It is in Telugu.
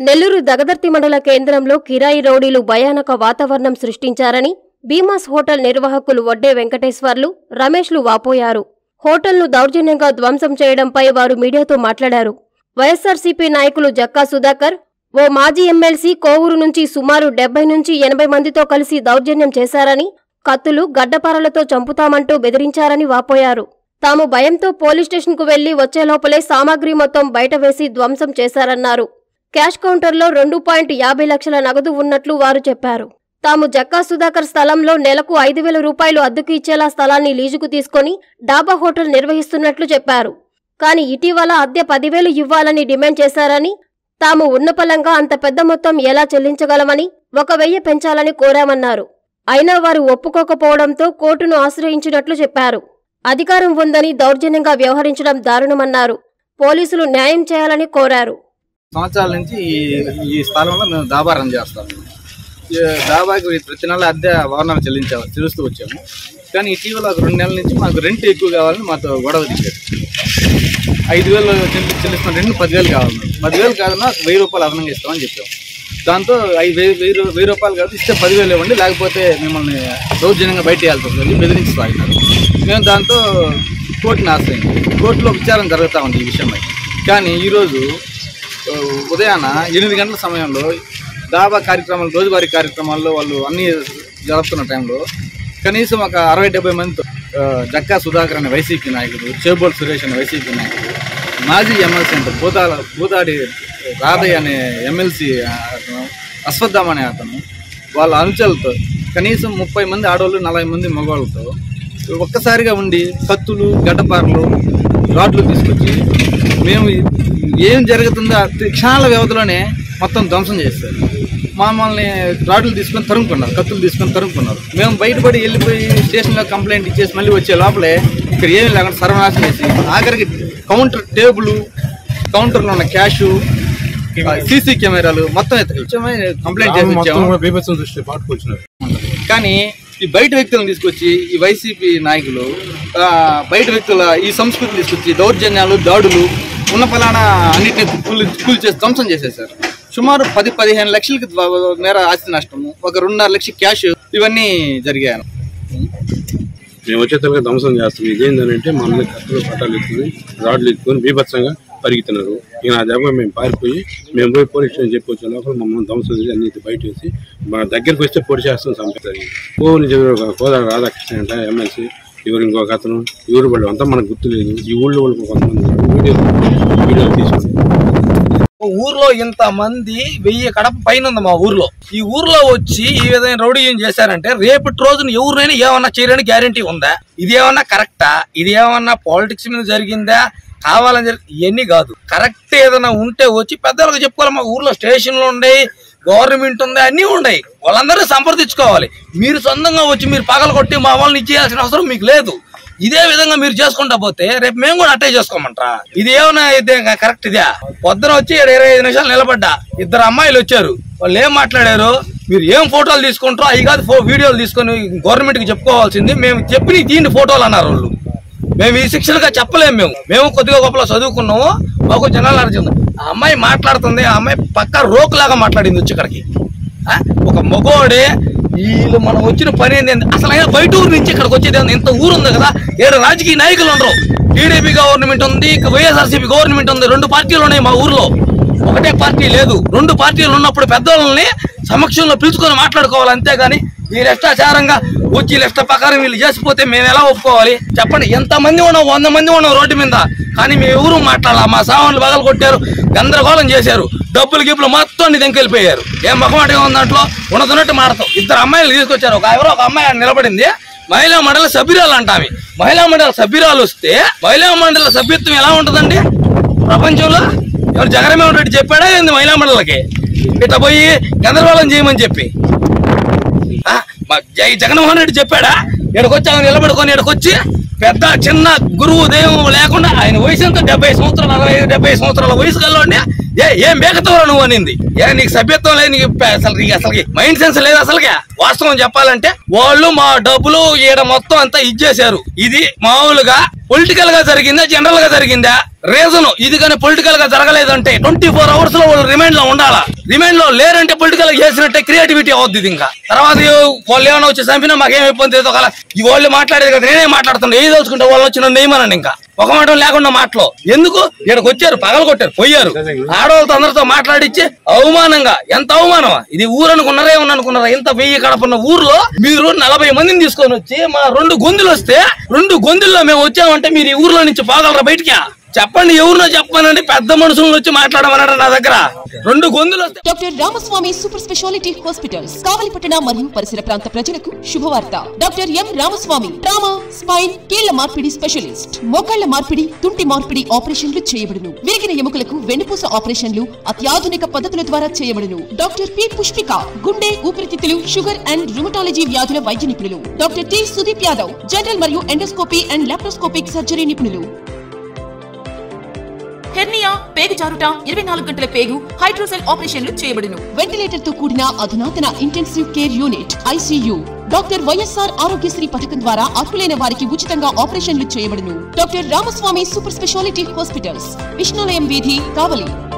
నెల్లూరు దగదర్తి మండల కేంద్రంలో కిరాయి రౌడీలు భయానక వాతావరణం సృష్టించారని భీమాస్ హోటల్ నిర్వాహకులు వడ్డే వెంకటేశ్వర్లు రమేష్లు వాపోయారు హోటల్ను దౌర్జన్యంగా ధ్వంసం చేయడంపై వారు మీడియాతో మాట్లాడారు వైఎస్సార్సీపీ నాయకులు జక్కా సుధాకర్ ఓ మాజీ ఎమ్మెల్సీ కోవూరు నుంచి సుమారు డెబ్బై నుంచి ఎనభై మందితో కలిసి దౌర్జన్యం చేశారని కత్తులు గడ్డపారలతో చంపుతామంటూ బెదిరించారని వాపోయారు తాము భయంతో పోలీస్ స్టేషన్కు వెళ్లి వచ్చేలోపలే సామాగ్రి మొత్తం బయటవేసి ధ్వంసం చేశారన్నారు క్యాష్ కౌంటర్లో రెండు పాయింట్ యాభై లక్షల నగదు ఉన్నట్లు వారు చెప్పారు తాము జక్కా సుధాకర్ స్థలంలో నెలకు ఐదు వేల రూపాయలు అద్దెకు ఇచ్చేలా స్థలాన్ని లీజుకు తీసుకొని డాబా హోటల్ నిర్వహిస్తున్నట్లు చెప్పారు కానీ ఇటీవల అద్దె పదివేలు ఇవ్వాలని డిమాండ్ చేశారని తాము ఉన్నపలంగా అంత పెద్ద మొత్తం ఎలా చెల్లించగలమని ఒక వెయ్యి పెంచాలని కోరామన్నారు అయినా వారు ఒప్పుకోకపోవడంతో కోర్టును ఆశ్రయించినట్లు చెప్పారు అధికారం ఉందని దౌర్జన్యంగా వ్యవహరించడం దారుణమన్నారు పోలీసులు న్యాయం చేయాలని కోరారు సంవత్సరాల నుంచి ఈ ఈ స్థలంలో మేము దాబా రన్ చేస్తాము ఈ దాబాకి ప్రతి నెల అద్దె వాహనాలు చెల్లించా చెల్లిస్తూ వచ్చాము కానీ ఇటీవల ఒక రెండు నెలల నుంచి మాకు రెంట్ ఎక్కువ కావాలని మాతో గొడవ దిగారు ఐదు వేలు చెల్లి చెల్లిస్తున్న రెండు పదివేలు కావాలి మాకు. పదివేలు కాదన్నా వెయ్యి రూపాయలు అదనంగా ఇస్తామని చెప్పాము దాంతో ఐదు వెయ్యి వెయ్యి రూ- వెయ్యి రూపాయలు కాదు ఇస్తే పదివేలు ఇవ్వండి లేకపోతే మిమ్మల్ని దౌర్జన్యంగా బయట వేయాల్సి వస్తుంది బెదిరించి సాగినారు మేము దాంతో కోర్టుని ఆశ్రయించాం కోర్టులో విచారణ జరుగుతూ ఉంది ఈ విషయమై కానీ ఈరోజు ఆ, ఉదయాన ఎనిమిది గంటల సమయంలో దాబా కార్యక్రమాలు రోజువారీ కార్యక్రమాల్లో వాళ్ళు అన్ని జరుపుతున్న టైంలో కనీసం ఒక అరవై డెబ్బై మందితో ఆ, జక్కా సుధాకర్ అనే వైసీపీ నాయకుడు చేబోల్ సురేష్ అనే వైసీపీ నాయకుడు మాజీ ఎమ్మెల్సీ అంటే భూతాల భూతాడి రాధయ్య అనే ఎమ్మెల్సీ అతను అశ్వత్థామ్ అనే అతను వాళ్ళ అనుచరులతో కనీసం ముప్పై మంది ఆడవాళ్ళు నలభై మంది మగవాళ్ళతో ఒక్కసారిగా ఉండి కత్తులు గడ్డపారలు రాడ్లు తీసుకొచ్చి మేము ఏం జరుగుతుందో ఆ క్షణాల వ్యవధిలోనే మొత్తం ధ్వంసం చేస్తారు మమ్మల్ని రాడ్లు తీసుకొని తరుముకున్నారు కత్తులు తీసుకొని తరుముకున్నారు మేము బయటపడి వెళ్ళిపోయి స్టేషన్లో కంప్లైంట్ ఇచ్చేసి మళ్ళీ వచ్చే లోపలే ఇక్కడ ఏమీ లేకుండా సర్వనాశనం చేసి ఆఖరికి కౌంటర్ టేబుల్ కౌంటర్లో ఉన్న క్యాష్ సీసీ కెమెరాలు మొత్తం ఎత్తుకొచ్చామని కంప్లైంట్ చేసి వచ్చాము బీభత్సం దృష్టి పాటుకొచ్చినారు కానీ ఈ బయట వ్యక్తులను తీసుకొచ్చి ఈ వైసీపీ నాయకులు ఆ, బయట వ్యక్తుల ఈ సంస్కృతిని తీసుకొచ్చి దౌర్జన్యాలు దాడులు ఉన్న ఫలానా అన్నింటినీ కూల్ కూల్ చేసి ధ్వంసం చేసేసారు సుమారు పది పదిహేను లక్షలకి ద్వా- మేర ఆస్తి నష్టము ఒక రెండున్నర లక్షల క్యాష్ ఇవన్నీ జరిగాయి మేము వచ్చేసరికి ధ్వంసం చేస్తాం ఇదేంటంటే మా అమ్మాయి కత్తులు పట్టాలు ఎత్తుకుని రాడ్లు ఎత్తుకుని బీభత్సంగా పరిగెత్తున్నారు ఇక నా దగ్గర మేము పారిపోయి మేము పోయి పోలీస్ స్టేషన్ చెప్పి వచ్చే లోపల మమ్మల్ని ధ్వంసం చేసి అన్ని బయట వేసి మా దగ్గరికి వస్తే పొడి చేస్తాం చంపుతారు కోని కోదాడ రాధాకృష్ణ అంట ఎమ్మెల్సీ ఎవరు ఇంకొక అతను ఎవరు వాళ్ళు అంతా మనకు గుర్తులేదు ఈ ఊళ్ళో వాళ్ళు కొంతమంది వీడియో వీడియో తీసుకుని ఊర్లో ఇంత మంది వెయ్యి కడప పైన ఉంది మా ఊర్లో ఈ ఊర్లో వచ్చి ఈ విధంగా రౌడీ ఏం చేశారంటే రేపటి రోజున ఎవరినైనా ఏమన్నా చేయడానికి గ్యారంటీ ఉందా ఇది ఏమన్నా కరెక్టా ఇది ఏమన్నా పాలిటిక్స్ మీద జరిగిందా కావాలని జరిగి ఇవన్నీ కాదు కరెక్ట్ ఏదైనా ఉంటే వచ్చి పెద్దలకు చెప్పుకోవాలి మా ఊర్లో స్టేషన్లు ఉన్నాయి గవర్నమెంట్ ఉంది అన్నీ ఉన్నాయి వాళ్ళందరూ సంప్రదించుకోవాలి మీరు సొంతంగా వచ్చి మీరు పగలు కొట్టి మా వాళ్ళని ఇచ్చేయాల్సిన అవసరం మీకు లేదు ఇదే విధంగా మీరు చేసుకుంటా పోతే రేపు మేము కూడా అట్టే చేసుకోమంటారా ఇది ఏమన్నా ఇదే కరెక్ట్ ఇదే పొద్దున వచ్చి ఈడ ఇరవై ఐదు నిమిషాలు నిలబడ్డా ఇద్దరు అమ్మాయిలు వచ్చారు వాళ్ళు ఏం మాట్లాడారు మీరు ఏం ఫోటోలు తీసుకుంటారో అవి కాదు ఫో- వీడియోలు తీసుకొని గవర్నమెంట్ కి చెప్పుకోవాల్సింది మేము చెప్పి తీయండి ఫోటోలు అన్నారు వాళ్ళు మేము ఈ శిక్షణగా చెప్పలేము మేము మేము కొద్దిగా గొప్పలో చదువుకున్నాము మాకు జనాలు అర్థం ఆ అమ్మాయి మాట్లాడుతుంది ఆ అమ్మాయి పక్క రోకులాగా మాట్లాడింది వచ్చి ఇక్కడికి ఆ? ఒక మగోడే వీళ్ళు మనం వచ్చిన పని ఏంది అసలు అయినా బయట ఊరు నుంచి ఇక్కడికి వచ్చేది ఏంది? ఇంత ఊరు ఉంది కదా ఏడు రాజకీయ నాయకులు ఉండరు టీడీపీ గవర్నమెంట్ ఉంది ఇక వైఎస్ఆర్సీపీ గవర్నమెంట్ ఉంది రెండు పార్టీలు ఉన్నాయి మా ఊర్లో ఒకటే పార్టీ లేదు రెండు పార్టీలు ఉన్నప్పుడు పెద్దోళ్ళని సమక్షంలో పిలుచుకొని మాట్లాడుకోవాలి అంతేగాని వీళ్ళు ఇష్టాచారంగా వచ్చి వీళ్ళ ఇష్ట ప్రకారం వీళ్ళు చేసిపోతే మేము ఎలా ఒప్పుకోవాలి చెప్పండి ఎంత మంది ఉన్నాం వంద మంది ఉన్నాం రోడ్డు మీద కానీ మేము ఎవరు మాట్లాడాల మా సామాన్లు బగలు కొట్టారు గందరగోళం చేశారు డబ్బులు గిప్పులు మొత్తం దింకెళ్ళిపోయారు ఏం మొహమాటగా ఉంది దాంట్లో ఉన్నతున్నట్టు మాడతాం ఇద్దరు అమ్మాయిలు తీసుకొచ్చారు ఒక ఎవరో ఒక అమ్మాయి ఆడ నిలబడింది మహిళా మండలి సభ్యురాలు అంటామి మహిళా మండలి సభ్యురాలు వస్తే మహిళా మండలి సభ్యత్వం ఎలా ఉంటుందండి ప్రపంచంలో ఎవరు జగన్మోహన్ రెడ్డి చెప్పాడా ఏంది మహిళా మండలికి ఇట్లా పోయి గందరగోళం చేయమని చెప్పి ఆ, మా జై జగన్మోహన్ రెడ్డి చెప్పాడా ఇక్కడికొచ్చి ఆయన నిలబడుకొని ఇక్కడికొచ్చి పెద్ద చిన్న గురువు దైవం లేకుండా ఆయన వయసు ఎంత డెబ్బై సంవత్సరాలు అరవై ఐదు డెబ్బై సంవత్సరాల వయసు కల్లోనే ఏ ఏం బేకతోరా నువ్వు అనింది ఏ నీకు సభ్యత్వం లేదు నీకు పె- అసలు నీకు అసలు మైండ్ సెన్స్ లేదు అసలుగా వాస్తవం చెప్పాలంటే వాళ్ళు మా డబ్బులు ఈడ మొత్తం అంతా ఇచ్చేశారు ఇది మామూలుగా పొలిటికల్ గా జరిగిందా జనరల్ గా జరిగిందా రీజన్ ఇది కానీ పొలిటికల్ గా జరగలేదంటే ట్వంటీ ఫోర్ అవర్స్ లో వాళ్ళు రిమైండ్ లో ఉండాలా రిమైండ్ లో లేరంటే పొలిటికల్ చేసినట్టే క్రియేటివిటీ అవుద్ది ఇది ఇంకా తర్వాత ఈ వాళ్ళు ఏమైనా వచ్చి చంపినా మాకేం ఇబ్బంది లేదు ఒకవేళ ఈ వాళ్ళు మాట్లాడేది కదా నేనే మాట్లాడుతున్నా ఏది తెలుసుకుంటే వాళ్ళు వచ్చి నన్ను ఏమనండి ఇంకా ఒక మాట లేకుండా మాటలు ఎందుకు ఇక్కడికి వచ్చారు పగలు కొట్టారు పోయారు ఆడవాళ్ళతో అందరితో మాట్లాడిచ్చి అవమానంగా ఎంత అవమానం ఇది ఊరు అనుకున్నారా ఏమన్నా అనుకున్నారా ఇంత వెయ్యి కడపన్న ఊర్లో మీరు నలభై మందిని తీసుకొని వచ్చి మా రెండు గొంతులు వస్తే రెండు గొంతుల్లో మేము వచ్చామంటే మీరు ఈ ఊర్లో నుంచి పోగలరా బయటికి చెప్పండి ఎవరినో చెప్పమనండి పెద్ద మనుషులను వచ్చి మాట్లాడమన్నాడు నా దగ్గర రెండు గొంతులు వస్తే doctor Ramaswamy super speciality hospitals కావలిపట్టణ మరియు పరిసర ప్రాంత ప్రజలకు శుభవార్త doctor M Ramaswamy trauma spine కీళ్ల మార్పిడి స్పెషలిస్ట్ మోకాళ్ల మార్పిడి తుంటి మార్పిడి ఆపరేషన్లు చేయబడును విరిగిన ఎముకలకు వెన్నుపూస ఆపరేషన్లు అత్యాధునిక పద్ధతుల ద్వారా చేయబడును డాక్టర్ పి పుష్పిక గుండె ఊపిరితిత్తులు షుగర్ అండ్ రుమటాలజీ వ్యాధుల వైద్య నిపుణులు doctor T Sudeep Yadav general మరియు ఎండోస్కోపీ అండ్ లాప్రోస్కోపిక్ సర్జరీ నిపుణులు హెర్నియా పేగు జారుట ఇరవై నాలుగు గంటల పేగు హైడ్రోసెల్ ఆపరేషన్లు చేయబడును వెంటిలేటర్ తో కూడిన అధునాతన intensive care unit ICU doctor YSR Aarogyasri పథకం ద్వారా అర్హులైన వారికి ఉచితంగా ఆపరేషన్లు చేయబడును doctor Ramaswamy super speciality hospitals విష్ణులయం వీధి కావలి